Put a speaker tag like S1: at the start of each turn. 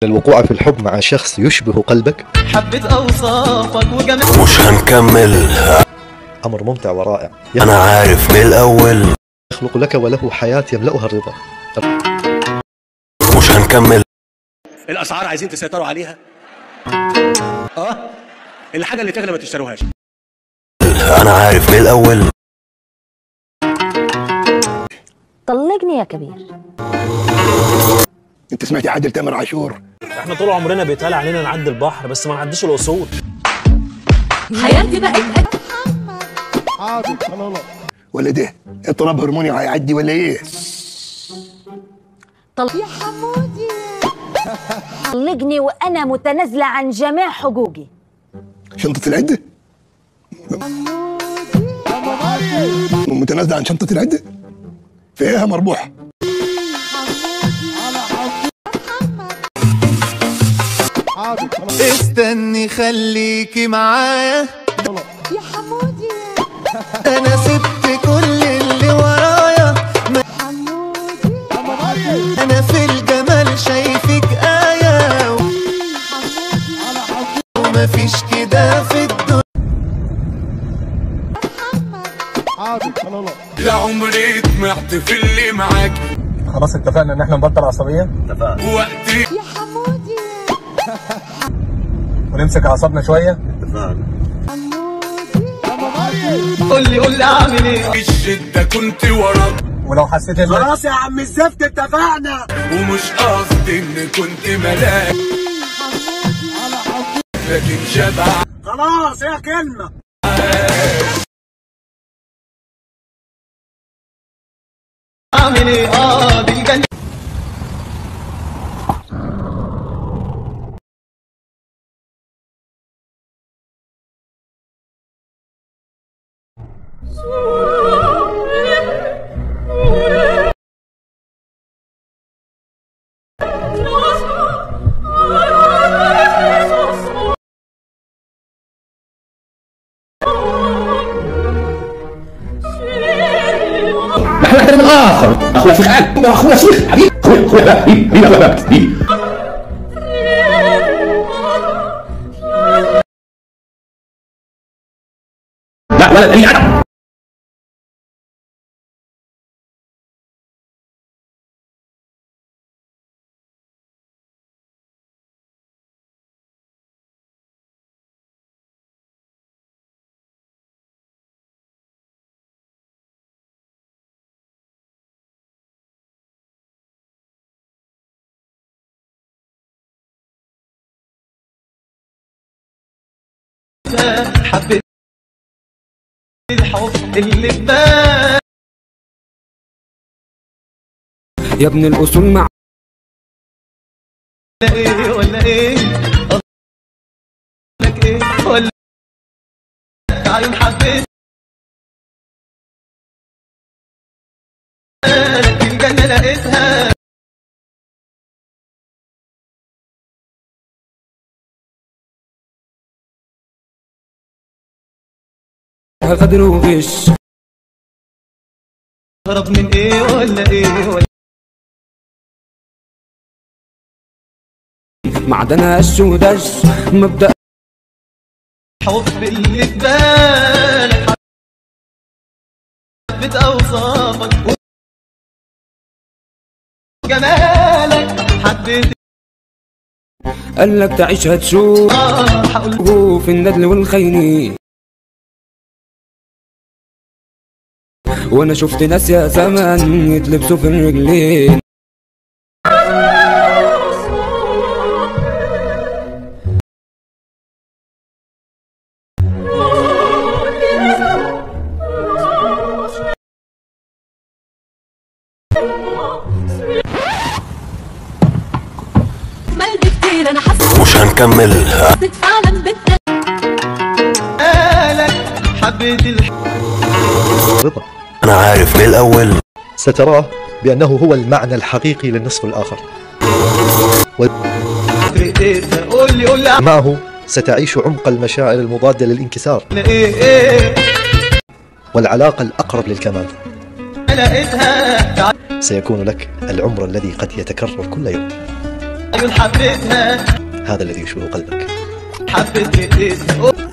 S1: الوقوع في الحب مع شخص يشبه قلبك
S2: حبيت اوصافك وجمال
S3: مش هنكمل
S1: أمر ممتع ورائع
S3: انا عارف من الاول
S1: يخلق لك وله حياة يملأها الرضا
S3: مش هنكمل
S4: الاسعار عايزين تسيطروا عليها اه الحاجه اللي تغلى ما تشتروهاش
S3: انا عارف من الاول
S5: طلقني يا كبير
S6: انت سمعت عادل تامر عاشور
S7: احنا طول عمرنا بيتقال علينا نعدي البحر بس ما نعديش الاصول
S5: حياتي بقت
S6: ولا ده اضطراب هرموني هيعدي ولا ايه
S5: طل... طلقني وانا متنازله عن جميع حقوقي
S6: شنطة العدة متنازلة عن شنطة العدة فيها مربوح
S2: استني خليكي معايا يا حمودي انا سبت كل اللي ورايا ما- انا في الجمال شايفك آية ومفيش كده في الدنيا
S8: لا عمري طمعت في اللي معاك
S7: خلاص اتفقنا ان احنا نبطل عصبيه
S8: وقتي
S7: ونمسك اعصابنا شويه
S2: قول لي قول لي اعمل ايه
S8: الشدة كنت وراك
S7: ولو حسيت ان
S4: خلاص يا عم الزفت اتفقنا
S8: ومش قصدي ان كنت ملاك لكن شبع
S4: خلاص هي كلمه
S2: اعمل ايه اه دي الجنة حبيت الحب اللي في بالي
S9: يا ابن الاصول مع
S2: ولا ايه ولا ايه لك ايه ولا عيون حبيت لك الجنة لقيتها
S9: غدر وغش
S2: هرب من ايه ولا ايه ولا
S9: معدنها قش ودش مبدأ
S2: حب اللي في بالك حبيت اوصافك جمالك حبيت
S9: قال لك تعيش هتشوف
S2: اه هقول
S9: في الندل والخيني وانا شفت ناس يا زمان يتلبسوا في الرجلين
S5: قلبي كتير انا حاسه
S3: مش هنكمل
S5: فعلا بدك
S2: بالك حبيت الحب
S1: رضا
S3: انا عارف من الاول
S1: ستراه بأنه هو المعنى الحقيقي للنصف الآخر
S2: لقيتها قول لي قول لي
S1: معه ستعيش عمق المشاعر المضادة للانكسار
S2: ايه ايه
S1: والعلاقة الأقرب للكمال
S2: لقيتها
S1: سيكون لك العمر الذي قد يتكرر كل يوم
S2: عيون حبيتها
S1: هذا الذي يشبه قلبك
S2: حبيت الاسم